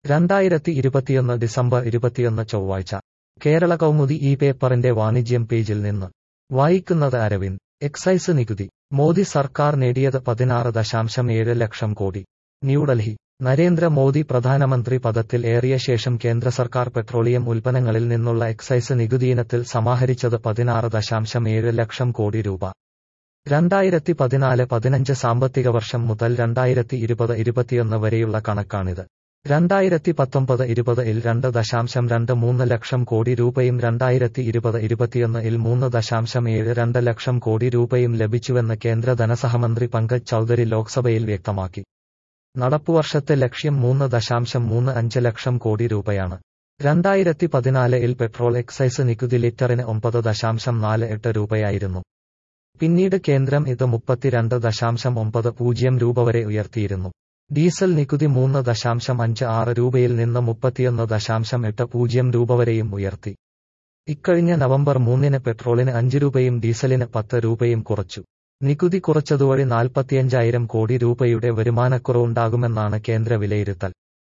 രണ്ടായിരത്തി ഇരുപത്തിയൊന്ന് ഡിസംബർ ഇരുപത്തിയൊന്ന് ചൊവ്വാഴ്ച കേരള കൗമുദി ഈ പേപ്പറിന്റെ വാണിജ്യം പേജിൽ നിന്ന് വായിക്കുന്നത് അരവിന്ദ് എക്സൈസ് നികുതി മോദി സർക്കാർ നേടിയത് പതിനാറ് ദശാംശം ഏഴ് ലക്ഷം കോടി ന്യൂഡൽഹി നരേന്ദ്രമോദി പ്രധാനമന്ത്രി പദത്തിൽ ഏറിയ ശേഷം കേന്ദ്ര സർക്കാർ പെട്രോളിയം ഉൽപ്പന്നങ്ങളിൽ നിന്നുള്ള എക്സൈസ് നികുതിയിനത്തിൽ സമാഹരിച്ചത് പതിനാറ് ദശാംശം ഏഴ് ലക്ഷം കോടി രൂപ രണ്ടായിരത്തി പതിനാല് പതിനഞ്ച് സാമ്പത്തിക വർഷം മുതൽ രണ്ടായിരത്തി ഇരുപത് ഇരുപത്തിയൊന്ന് വരെയുള്ള കണക്കാണിത് രണ്ടായിരത്തി പത്തൊമ്പത് ഇരുപത് ഇൽ രണ്ട് ദശാംശം രണ്ട് മൂന്ന് ലക്ഷം കോടി രൂപയും രണ്ടായിരത്തി ഇരുപത് ഇരുപത്തിയൊന്ന് ഇൽ മൂന്ന് ദശാംശം ഏഴ് രണ്ട് ലക്ഷം കോടി രൂപയും ലഭിച്ചുവെന്ന് കേന്ദ്ര ധനസഹമന്ത്രി പങ്കജ് ചൌധരി ലോക്സഭയിൽ വ്യക്തമാക്കി നടപ്പുവർഷത്തെ ലക്ഷ്യം മൂന്ന് ദശാംശം മൂന്ന് അഞ്ച് ലക്ഷം കോടി രൂപയാണ് രണ്ടായിരത്തി പതിനാല് ഇൽ പെട്രോൾ എക്സൈസ് നികുതി ലിറ്ററിന് ഒമ്പത് ദശാംശം നാല് എട്ട് രൂപയായിരുന്നു പിന്നീട് കേന്ദ്രം ഇത് മുപ്പത്തിരണ്ട് ദശാംശം ഒമ്പത് പൂജ്യം രൂപ വരെ ഉയർത്തിയിരുന്നു ഡീസൽ നികുതി മൂന്ന് ദശാംശം അഞ്ച് ആറ് രൂപയിൽ നിന്ന് മുപ്പത്തിയൊന്ന് ദശാംശം എട്ട് പൂജ്യം രൂപ വരെയും ഉയർത്തി ഇക്കഴിഞ്ഞ നവംബർ മൂന്നിന് പെട്രോളിന് അഞ്ച് രൂപയും ഡീസലിന് പത്ത് രൂപയും കുറച്ചു നികുതി കുറച്ചതുവഴി നാൽപ്പത്തിയഞ്ചായിരം കോടി രൂപയുടെ വരുമാനക്കുറവുണ്ടാകുമെന്നാണ് കേന്ദ്ര വിലയിരുത്തൽ